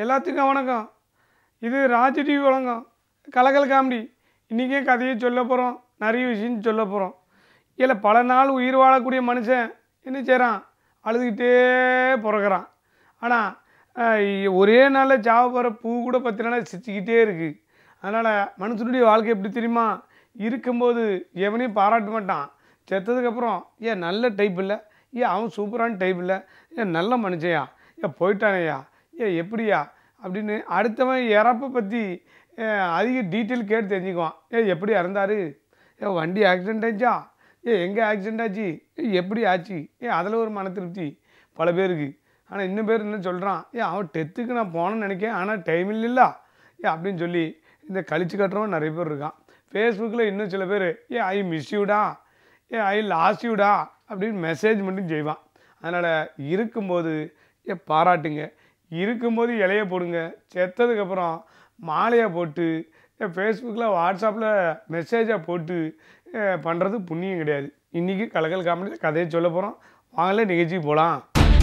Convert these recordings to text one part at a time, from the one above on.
எல்லாத்துக்கும் வணக்கம் இது ராஜ் டிவி வழங்கம் கலகல் காமெடி இன்றைக்கே கதையை சொல்ல போகிறோம் நிறைய விஷயம் சொல்ல போகிறோம் இதில் பல நாள் உயிர் வாழக்கூடிய மனுஷன் என்ன செய்கிறான் அழுதுகிட்டே பிறகுறான் ஆனால் ஒரே நாளில் சாவ போகிற பூ கூட பத்து நாளாக சிரிச்சுக்கிட்டே இருக்குது அதனால் மனுஷனுடைய வாழ்க்கை எப்படி தெரியுமா இருக்கும்போது எவனையும் பாராட்ட மாட்டான் செத்ததுக்கப்புறம் ஏன் நல்ல டைப் இல்லை ஏன் அவன் சூப்பரான டைப் இல்லை ஏன் நல்ல மனுஷயா ஏன் போயிட்டானேயா ஏன் எப்படியா அப்படின்னு அடுத்தவன் இறப்பை பற்றி அதிக டீட்டெயில் கேட்டு தெரிஞ்சுக்குவான் ஏன் எப்படி இறந்தாரு ஏன் வண்டி ஆக்சிடென்ட் ஆச்சா ஏன் எங்கே ஆக்சிடென்ட் ஆச்சு ஏன் எப்படி ஆச்சு ஏன் அதில் ஒரு மன திருப்தி பல பேருக்கு ஆனால் இன்னும் பேர் என்ன சொல்கிறான் ஏன் அவன் டெத்துக்கு நான் போனேன்னு நினைக்கிறேன் ஆனால் டைம் இல்லைல்ல ஏன் அப்படின்னு சொல்லி இந்த கழிச்சு கட்டுறவன் நிறைய பேர் இருக்கான் ஃபேஸ்புக்கில் இன்னும் சில பேர் ஏ I miss யூடா A I loss யூடா அப்படின்னு மெசேஜ் மட்டும் செய்வான் அதனால் இருக்கும்போது ஏ பாராட்டுங்க இருக்கும்போது இலைய போடுங்க செத்ததுக்கப்புறம் மாலையை போட்டு ஃபேஸ்புக்கில் வாட்ஸ்அப்பில் மெசேஜை போட்டு பண்ணுறது புண்ணியம் கிடையாது இன்றைக்கி கலக்கல் காமெடியில் கதையை சொல்ல போகிறோம் வாங்கல நிகழ்ச்சிக்கு போகலாம்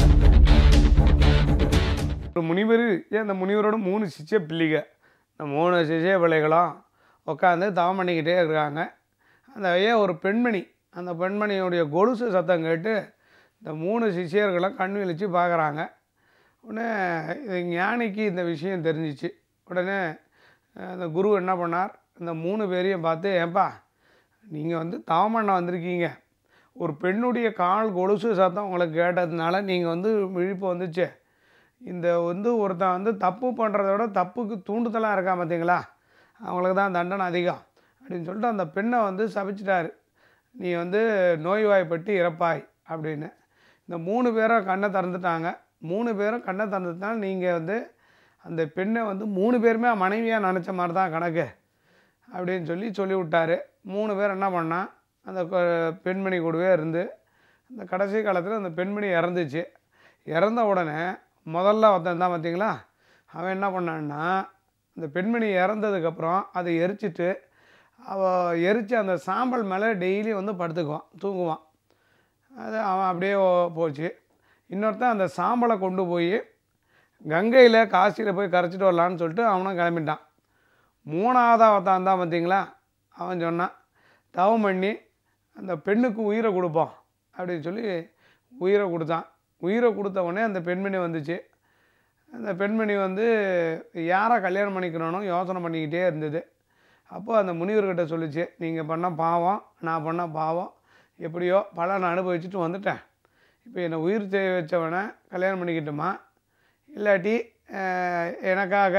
ஒரு முனிவர் ஏன் அந்த முனிவரோட மூணு சிச்ச பிள்ளைங்க இந்த மூணு சிச்ச பிள்ளைகளும் உட்காந்து தவம் பண்ணிக்கிட்டே இருக்காங்க அந்த ஏன் ஒரு பெண்மணி அந்த பெண்மணியுடைய கொலுசு சத்தம் கேட்டு இந்த மூணு சிஷியர்களும் கண் விழிச்சு பார்க்குறாங்க உடனே இது ஞானிக்கு இந்த விஷயம் தெரிஞ்சிச்சு உடனே அந்த குரு என்ன பண்ணார் இந்த மூணு பேரையும் பார்த்து ஏன்பா நீங்கள் வந்து தவம் பண்ண வந்திருக்கீங்க ஒரு பெண்ணுடைய கால் கொலுசு சத்தம் உங்களுக்கு கேட்டதுனால நீங்கள் வந்து விழிப்பு வந்துச்சு இந்த வந்து ஒருத்தன் வந்து தப்பு பண்ணுறத விட தப்புக்கு தூண்டுதலாக இருக்கான் பார்த்தீங்களா அவங்களுக்கு தான் தண்டனை அதிகம் அப்படின்னு சொல்லிட்டு அந்த பெண்ணை வந்து சபிச்சிட்டாரு நீ வந்து நோய்வாய்ப்பட்டு இறப்பாய் அப்படின்னு இந்த மூணு பேரும் கண்ணை திறந்துட்டாங்க மூணு பேரும் கண்ணை திறந்துட்டால் நீங்கள் வந்து அந்த பெண்ணை வந்து மூணு பேருமே மனைவியாக நினச்ச மாதிரி தான் கணக்கு அப்படின்னு சொல்லி சொல்லி விட்டாரு மூணு பேர் என்ன பண்ணால் அந்த கொ- பெண்மணி கூடவே இருந்து அந்த கடைசி காலத்தில் அந்த பெண்மணி இறந்துச்சு இறந்த உடனே முதல்ல ஒருத்தன் தான் பார்த்தீங்களா அவன் என்ன பண்ணான்னா அந்த பெண்மணி இறந்ததுக்கப்புறம் அதை எரிச்சிட்டு அவள் எரித்து அந்த சாம்பல் மேலே டெய்லி வந்து படுத்துக்குவான் தூங்குவான் அது அவன் அப்படியே ஓ- போச்சு இன்னொருத்தன் அந்த சாம்பலை கொண்டு போய் கங்கையில் காசியில் போய் கரைச்சிட்டு வரலான்னு சொல்லிட்டு அவனும் கிளம்பிட்டான் மூணாவதாக ஒருத்தன் தான் பார்த்தீங்களா அவன் சொன்னான் தவம் பண்ணி அந்த பெண்ணுக்கு உயிரை கொடுப்போம் அப்படின்னு சொல்லி உயிரை கொடுத்தான் உயிரை கொடுத்த உடனே அந்த பெண்மணி வந்துச்சு அந்த பெண்மணி வந்து யாரை கல்யாணம் பண்ணிக்கணும்னு யோசனை பண்ணிக்கிட்டே இருந்தது அப்போ அந்த முனிவர்கிட்ட சொல்லிச்சு நீங்கள் பண்ண பாவம் நான் பண்ண பாவம் எப்படியோ பலனை அனுபவிச்சுட்டு வந்துட்டேன் இப்போ என்னை உயிர் தே வச்சவனை கல்யாணம் பண்ணிக்கிட்டுமா இல்லாட்டி அஹ், எனக்காக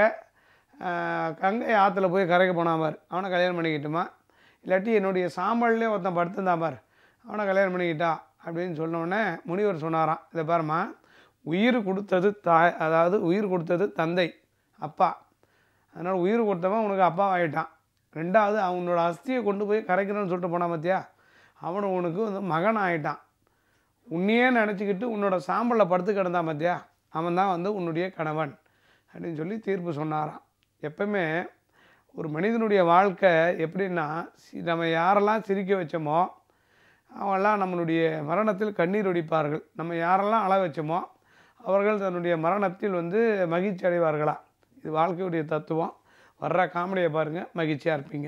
அஹ், கங்கை ஆற்றுல போய் கரைக்க போனான் பார் அவனை கல்யாணம் பண்ணிக்கிட்டுமா இல்லாட்டி என்னுடைய சாம்பல்லே ஒருத்தன் படுத்திருந்தான் பார் அவனை கல்யாணம் பண்ணிக்கிட்டா அப்படின்னு சொன்ன உடனே முனிவர் சொன்னாராம் இதை பாரும்மா உயிர் கொடுத்தது தாய் அதாவது உயிர் கொடுத்தது தந்தை அப்பா அதனால் உயிர் கொடுத்தவன் உனக்கு அப்பா ஆகிட்டான் ரெண்டாவது அவனோட அஸ்தியை கொண்டு போய் கரைக்கணும்னு சொல்லிட்டு போனான் பார்த்தியா அவன் உனக்கு வந்து மகன் ஆகிட்டான் உன்னையே நினச்சிக்கிட்டு உன்னோட சாம்பலில் படுத்து கிடந்தான் பார்த்தியா அவன் தான் வந்து உன்னுடைய கணவன் அப்படின்னு சொல்லி தீர்ப்பு சொன்னாராம் எப்பவுமே ஒரு மனிதனுடைய வாழ்க்கை எப்படின்னா சி- நம்ம யாரெல்லாம் சிரிக்க வச்சோமோ அவங்கெல்லாம் நம்மளுடைய மரணத்தில் கண்ணீர் வடிப்பார்கள் நம்ம யாரெல்லாம் அழ வச்சோமோ அவர்கள் தன்னுடைய மரணத்தில் வந்து மகிழ்ச்சி அடைவார்களா இது வாழ்க்கையுடைய தத்துவம் வர்ற காமெடியை பாருங்கள் மகிழ்ச்சியாக இருப்பீங்க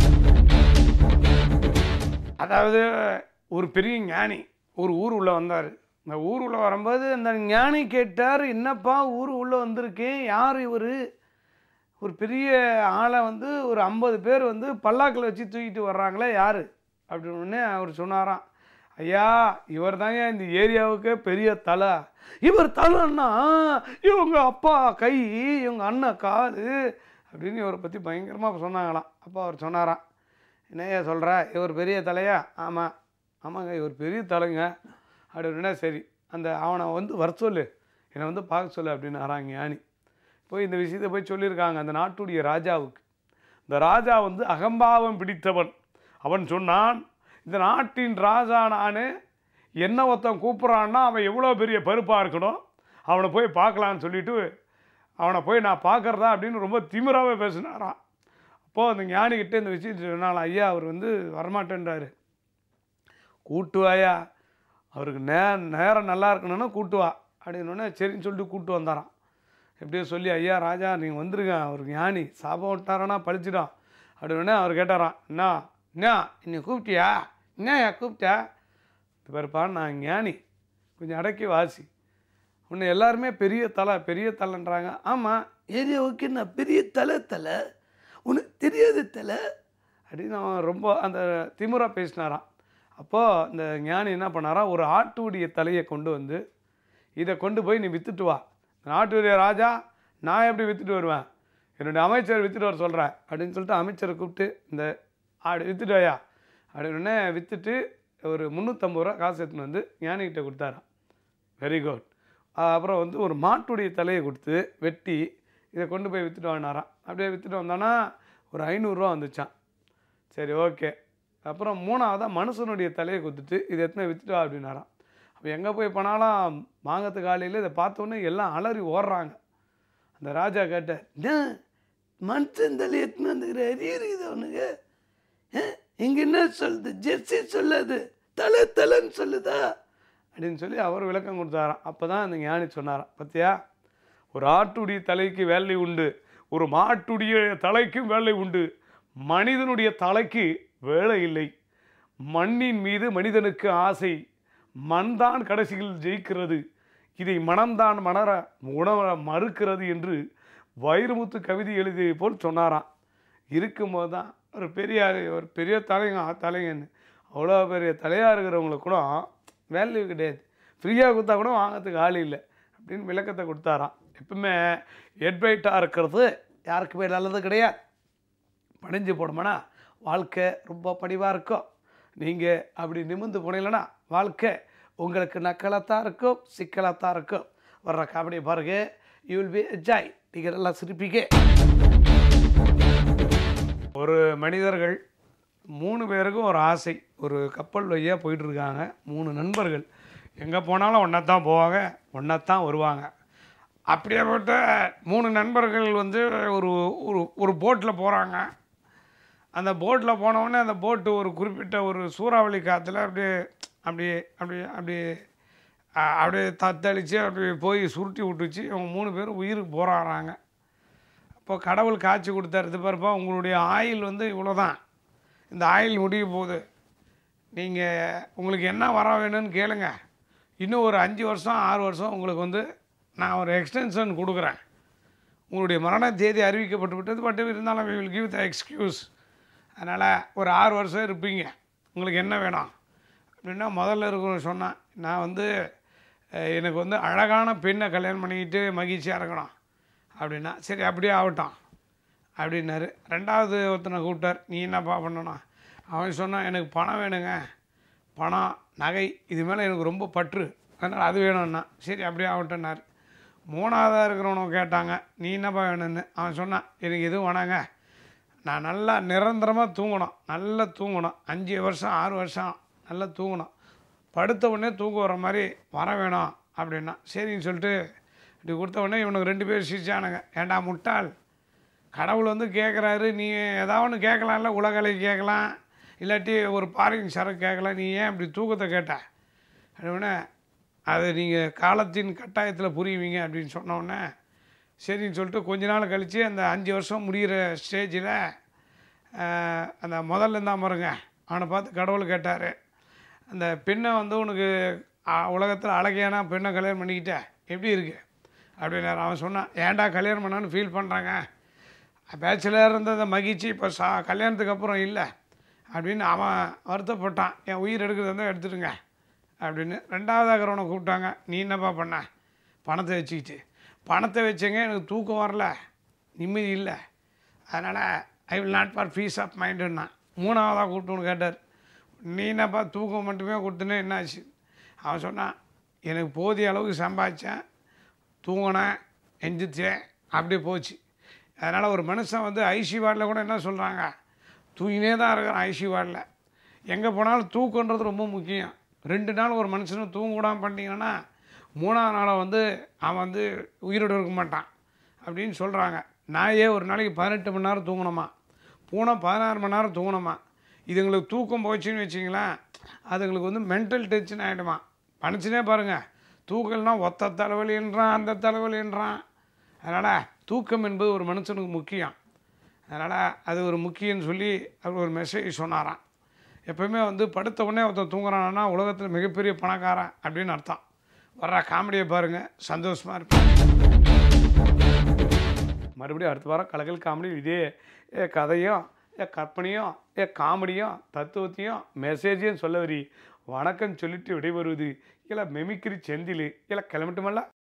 அதாவது ஒரு பெரிய ஞானி ஒரு ஊர் உள்ள வந்தார் இந்த ஊர் உள்ள வரும்போது அந்த ஞானி கேட்டார் என்னப்பா ஊர் உள்ள வந்திருக்கேன் யார் இவர் ஒரு பெரிய ஆளை வந்து ஒரு ஐம்பது பேர் வந்து பல்லாக்கில் வச்சு தூக்கிட்டு வர்றாங்களே யார் அப்படின்னு உடனே அவர் சொன்னாராம் ஐயா இவர் தாங்க இந்த ஏரியாவுக்கே பெரிய தலை இவர் தலைன்னா இவங்க அப்பா கை இவங்க அண்ணன் கால் அப்படின்னு இவரை பற்றி பயங்கரமாக சொன்னாங்களாம் அப்போ அவர் சொன்னாராம் என்னய்யா சொல்கிற இவர் பெரிய தலையா ஆமாம் ஆமாங்க இவர் பெரிய தலைங்க அப்படின்னா சரி அந்த அவனை வந்து வர சொல்லு என்னை வந்து பார்க்க சொல்லு அப்படின்னு ஆறாங்க ஞானி போய் இந்த விஷயத்தை போய் சொல்லியிருக்காங்க அந்த நாட்டுடைய ராஜாவுக்கு இந்த ராஜா வந்து அகம்பாவம் பிடித்தவன் அவன் சொன்னான் இந்த நாட்டின் ராஜா நான் என்ன ஒருத்தன் கூப்பிட்றான்னா அவன் எவ்வளோ பெரிய பருப்பாக இருக்கணும் அவனை போய் பார்க்கலான்னு சொல்லிட்டு அவனை போய் நான் பார்க்கறதா அப்படின்னு ரொம்ப திமிராவே பேசினாராம் அப்போது அந்த ஞானிகிட்ட இந்த விஷயத்தை சொன்னாலும் ஐயா அவர் வந்து வரமாட்டேன்றாரு கூட்டு வாயா அவருக்கு நே நேரம் நல்லா இருக்கணும்னா கூட்டு வா அப்படின்னு உடனே சரின்னு சொல்லிட்டு கூட்டு வந்தாராம் எப்படியோ சொல்லி ஐயா ராஜா நீங்கள் வந்துருங்க அவர் ஞானி சாபம் விட்டாரனா பழிச்சிடும் அப்படின்னு அவர் கேட்டாராம் என்ன என்ன என்னை கூப்பிட்டியா என்னய்யா கூப்பிட்டா இது பாருப்பா நான் ஞானி கொஞ்சம் அடக்கி வாசி உன்னை எல்லாருமே பெரிய தலை பெரிய தலைன்றாங்க ஆமாம் ஏரியா ஓகே நான் பெரிய தலை தலை உனக்கு தெரியாது தலை அப்படின்னு அவன் ரொம்ப அந்த திமுறா பேசினாராம் அப்போது இந்த ஞானி என்ன பண்ணாரா ஒரு ஆட்டுடைய தலையை கொண்டு வந்து இதை கொண்டு போய் நீ வித்துட்டு வா நாட்டுடைய ராஜா நான் எப்படி வித்துட்டு வருவேன் என்னுடைய அமைச்சர் வித்துட்டு வர சொல்கிறேன் அப்படின்னு சொல்லிட்டு அமைச்சரை கூப்பிட்டு இந்த ஆடு வித்துட்டு வாயா அப்படின்னு விற்றுட்டு ஒரு முந்நூற்றம்பது ரூபா காசு எடுத்துன்னு வந்து ஞானிகிட்ட கொடுத்தாராம் வெரி குட் அப்புறம் வந்து ஒரு மாட்டுடைய தலையை கொடுத்து வெட்டி இதை கொண்டு போய் விற்றுட்டு வாங்கினாராம் அப்படியே விற்றுட்டு வந்தானா ஒரு ஐநூறுரூவா வந்துச்சான் சரி ஓகே அப்புறம் மூணாவதாக மனுஷனுடைய தலையை கொடுத்துட்டு இதை எத்தனை விற்றுட்டு வா அப்படின்னாராம் அப்போ எங்கே போய் போனாலும் மாங்கத்து காலையில் இதை பார்த்தோன்னே எல்லாம் அலறி ஓடுறாங்க அந்த ராஜா கேட்டார் "என்ன, மனுஷன் தலையை எத்தனை வந்துக்கிற அறிய இருக்குது அவனுக்கு இங்கே என்ன சொல்லுது ஜெர்சி சொல்லாது தலை தலைன்னு சொல்லுதா அப்படின்னு சொல்லி அவர் விளக்கம் கொடுத்தாராம் அப்போ தான் அந்த ஞானி சொன்னாராம் பார்த்தியா ஒரு ஆட்டுடைய தலைக்கு வேலை உண்டு ஒரு மாட்டுடைய தலைக்கும் வேலை உண்டு மனிதனுடைய தலைக்கு வேலை இல்லை மண்ணின் மீது மனிதனுக்கு ஆசை மண்தான் கடைசியில் ஜெயிக்கிறது இதை மனம்தான் மணர உணர மறுக்கிறது என்று வைரமுத்து கவிதை எழுதியதை போல் சொன்னாராம் இருக்கும்போது தான் ஒரு பெரிய ஆளு, ஒரு பெரிய தலைங்க தலைங்கன்னு அவ்வளோ பெரிய தலையாக இருக்கிறவங்களுக்கு கூட வேல்யூ கிடையாது ஃப்ரீயாக கொடுத்தா கூட வாங்கிறதுக்கு ஆள் இல்லை அப்படின்னு விளக்கத்தை கொடுத்தாராம் எப்பவுமே ஹெட்வைட்டாக இருக்கிறது யாருக்குமே நல்லது கிடையாது பணிஞ்சு போனோம்னா வாழ்க்கை ரொம்ப படிவாக இருக்கும் நீங்கள் அப்படி நிமிர்ந்து போனீங்கன்னா வாழ்க்கை உங்களுக்கு நக்கலாத்தான் இருக்கும் சிக்கலாத்தான் இருக்கும் வர்ற காமெடி பாருங்க யூ வில் பி என்ஜாய் நீங்கள் நல்லா சிரிப்பீங்க ஒரு மனிதர்கள் மூணு பேருக்கும் ஒரு ஆசை ஒரு கப்பல் வழியாக போயிட்டுருக்காங்க மூணு நண்பர்கள் எங்கே போனாலும் ஒன்றா தான் போவாங்க ஒன்றா தான் வருவாங்க அப்படியேப்பட்ட மூணு நண்பர்கள் வந்து ஒரு ஒரு ஒரு போட்டில் போகிறாங்க அந்த போட்டில் போனவுடனே அந்த போட்டு ஒரு குறிப்பிட்ட ஒரு சூறாவளி காற்றுல அப்படியே அப்படியே அப்படியே அப்படியே ஆ, அப்படியே தத்தளித்து அப்படியே போய் சுருட்டி விட்டுச்சு அவங்க மூணு பேரும் உயிருக்கு போராடுறாங்க அப்போ கடவுள் காட்சி கொடுத்தாரு இது பாருப்பா உங்களுடைய ஆயில் வந்து இவ்வளோ தான் இந்த ஆயில் முடிய போகுது நீங்கள் உங்களுக்கு என்ன வர வேணும்னு கேளுங்க இன்னும் ஒரு அஞ்சு வருஷம் ஆறு வருஷம் உங்களுக்கு வந்து நான் ஒரு எக்ஸ்டென்ஷன் கொடுக்குறேன் உங்களுடைய மரண தேதி அறிவிக்கப்பட்டு விட்டது பட் இருந்தாலும் we will give the excuse அதனால் ஒரு ஆறு வருஷம் இருப்பீங்க உங்களுக்கு என்ன வேணும் அப்படின்னா முதல்ல இருக்கிற சொன்னேன் நான் வந்து அஹ், எனக்கு வந்து அழகான பெண்ணை கல்யாணம் பண்ணிக்கிட்டு மகிழ்ச்சியாக இருக்கணும் அப்படின்னா சரி அப்படியே ஆகட்டும் அப்படின்னாரு ரெண்டாவது ஒருத்தனை கூப்பிட்டார் நீ என்னப்பா பண்ணணும் அவன் சொன்னான் எனக்கு பணம் வேணுங்க பணம் நகை இது மேலே எனக்கு ரொம்ப பற்று அதனால் அது வேணும்னா சரி அப்படியே ஆகட்டும்னாரு மூணாவதாக இருக்கிறவனும் கேட்டாங்க நீ என்னப்பா வேணும்னு அவன் சொன்னான் எனக்கு எதுவும் வேணாங்க நான் நல்லா நிரந்தரமாக தூங்கணும் நல்லா தூங்கணும் அஞ்சு வருஷம் ஆறு வருஷம் நல்லா தூங்கணும் படுத்த உடனே தூக்கம் வர மாதிரி வர வேணும் அப்படின்னா சரின்னு சொல்லிட்டு இப்படி கொடுத்த உடனே இவனுக்கு ரெண்டு பேர் சிரிச்சானுங்க ஏண்டா முட்டாள் கடவுள் வந்து கேட்குறாரு நீ ஏதாவது ஒன்று கேட்கலாம்ல உலகலை கேட்கலாம் இல்லாட்டி ஒரு பாரிங் சரக்கு கேட்கலாம் நீ ஏன் இப்படி தூக்கத்தை கேட்ட அப்படின்னே அது நீங்கள் காலத்தின் கட்டாயத்தில் புரியுவீங்க அப்படின்னு சொன்ன உடனே சரின்னு சொல்லிட்டு கொஞ்ச நாள் கழித்து அந்த அஞ்சு வருஷம் முடிகிற ஸ்டேஜில் அந்த முதல்ல இருந்தால் பாருங்க அவனை பார்த்து கடவுள் கேட்டார் அந்த பெண்ணை வந்து உனக்கு உலகத்தில் அழகையான பெண்ணை கல்யாணம் பண்ணிக்கிட்ட எப்படி இருக்கு அப்படின்னாரு அவன் சொன்னான் ஏன்டா கல்யாணம் பண்ணான்னு ஃபீல் பண்ணுறாங்க பேச்சுலர் இருந்த அந்த மகிழ்ச்சி இப்போ சா கல்யாணத்துக்கு அப்புறம் இல்லை அப்படின்னு அவன் வருத்தப்பட்டான் என் உயிர் எடுக்கிறது இருந்தால் எடுத்துடுங்க அப்படின்னு ரெண்டாவது இருக்கிறவனை கூப்பிட்டாங்க நீ என்னப்பா பண்ண பணத்தை வச்சுக்கிட்டு பணத்தை வச்சங்க எனக்கு தூக்கம் வரல நிம்மதி இல்லை அதனால் I will not for peace of மைண்டுன்னா மூணாவதாக கூப்பிட்டுன்னு கேட்டார் நீ என்னப்பா தூக்கம் மட்டுமே கொடுத்தனே என்னாச்சு அவன் சொன்னான் எனக்கு போதிய அளவுக்கு சம்பாதிச்சேன் தூங்கினேன் எந்திரிச்சேன் அப்படியே போச்சு அதனால் ஒரு மனுஷன் வந்து ஐசி வார்டில் கூட என்ன சொல்கிறாங்க தூங்கினே தான் இருக்கிறான் ஐசி வார்டில் எங்கே போனாலும் தூக்கன்றது ரொம்ப முக்கியம் ரெண்டு நாள் ஒரு மனுஷனை தூங்க விடாம பண்ணிட்டீங்கன்னா மூணாவது நாளை வந்து அவன் வந்து உயிரோடு இருக்க மாட்டான் அப்படின்னு சொல்கிறாங்க நாயே ஒரு நாளைக்கு பதினெட்டு மணி நேரம் தூங்கணுமா பூனை பதினாறு மணி நேரம் தூங்கணுமா இதுங்களுக்கு தூக்கம் போச்சுன்னு வச்சிங்களேன் அதுங்களுக்கு வந்து மென்டல் டென்ஷன் ஆகிடுமா மனுஷனே பாருங்கள் தூக்கல்னா ஒத்த தலைவலின்றான் அந்த தலைவலின்றான் அதனால் தூக்கம் என்பது ஒரு மனுஷனுக்கு முக்கியம் அதனால் அது ஒரு முக்கியம்னு சொல்லி அவர் ஒரு மெசேஜ் சொன்னாராம் எப்பவுமே வந்து படுத்த உடனே ஒருத்தன் தூங்குறான்னா உலகத்தில் மிகப்பெரிய பணக்காரன் அப்படின்னு அர்த்தம் வர்ற காமெடியை பாருங்கள் சந்தோஷமாக இருப்பேன் மறுபடியும் அடுத்த வாரம் கலக்கல் காமெடி இதே ஏ கதையும் ஏ கற்பனையும் ஏ காமெடியும் தத்துவத்தையும் மெசேஜையும் சொல்ல வரி வணக்கம் சொல்லிட்டு விடைபெறுவது இல்லை மெமிக்ரி செந்தில் இல்லை கிளம்பட்டுமல்ல